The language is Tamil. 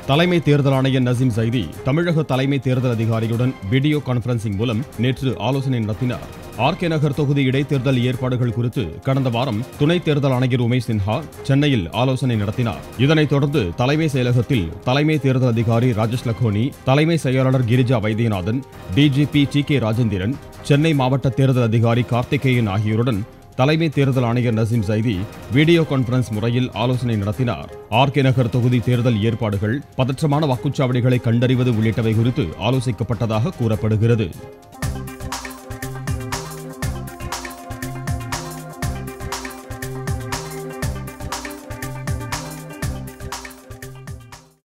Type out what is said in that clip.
தலைமை தேர்தல் ஆணையர் நசீம் சைதி தமிழக தலைமை தேர்தல் அதிகாரியுடன் வீடியோ கான்பரன்சிங் மூலம் நேற்று ஆலோசனை நடத்தினார் ஆர்கே நகர் தொகுதி இடைத்தேர்தல் ஏற்பாடுகள் குறித்து கடந்த வாரம் துணை தேர்தல் ஆணையர் உமேஷ் சின்ஹா சென்னையில் ஆலோசனை நடத்தினார் இதனைத் தொடர்ந்து தலைமை செயலகத்தில் தலைமை தேர்தல் அதிகாரி ராஜேஷ் லக்கோனி தலைமை செயலாளர் Girija Vaidyanathan DGP T K Rajendran Chennai மாவட்ட தேர்தல் அதிகாரி கார்த்திகேயன் ஆகியோருடன் தலைமை தேர்தல் ஆணையர் நசீம் சைதி வீடியோ கான்பரன்ஸ் முறையில் ஆலோசனை நடத்தினார் ஆர்கே நகர் தொகுதி தேர்தல் ஏற்பாடுகள் பதற்றமான வாக்குச்சாவடிகளை கண்டறிவது உள்ளிட்டவை குறித்து ஆலோசிக்கப்பட்டதாக கூறப்படுகிறது